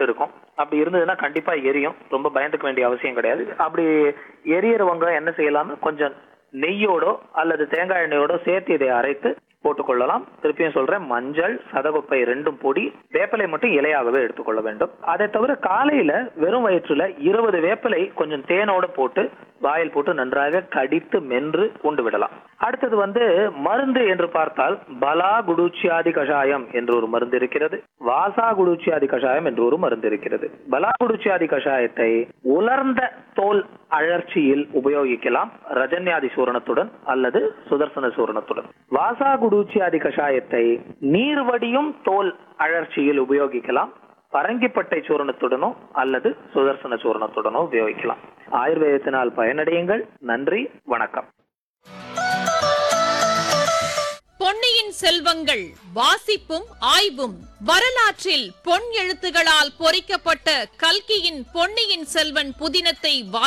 விட்டு இருக்கும் அப்படி இருந்ததுன்னா கண்டிப்பா எரியும் ரொம்ப பயந்துக்க வேண்டிய அவசியம் கிடையாது அப்படி எரியறவங்க என்ன செய்யலாம்னா கொஞ்சம் நெய்யோடோ அல்லது தேங்காய் எண்ணெயோடோ சேர்த்து இதை அரைத்து போட்டுக்கொள்ளலாம் திருப்பியும் சொல்றேன் மஞ்சள் சதவப்பை ரெண்டும் பொடி வேப்பிலை மட்டும் இலையாகவே எடுத்துக்கொள்ள வேண்டும் அதை தவிர காலையில வெறும் வயிற்றுல இருபது வேப்பிலை கொஞ்சம் தேனோட போட்டு வாயில் போட்டு நன்றாக கடித்து மென்று உண்டு விடலாம் அடுத்தது வந்து மருந்து என்று பார்த்தால் பலா குடூச்சியாதி கஷாயம் என்று ஒரு மருந்து இருக்கிறது வாசா குடூச்சியாதி கஷாயம் என்று ஒரு மருந்து இருக்கிறது பலா குடூச்சியாதி கஷாயத்தை உலர்ந்த தோல் அழற்சியில் உபயோகிக்கலாம் ரஜன்யாதி சூரணத்துடன் அல்லது சுதர்சன சூரணத்துடன் வாசா குடூச்சியாதி கஷாயத்தை நீர்வடியும் தோல் அழற்சியில் உபயோகிக்கலாம் பரங்கிப்பட்டை சூரணத்துடனோ அல்லது சுதர்சன சூரணத்துடனோ உபயோகிக்கலாம் ஆயுர்வேதத்தினால் பயனடையுங்கள் நன்றி வணக்கம் பொன்னியின் செல்வங்கள் வாசிப்பும் ஆய்வும் வரலாற்றில் பொன் எழுத்துகளால் பொறிக்கப்பட்ட கல்கியின் பொன்னியின் செல்வன் புதினத்தை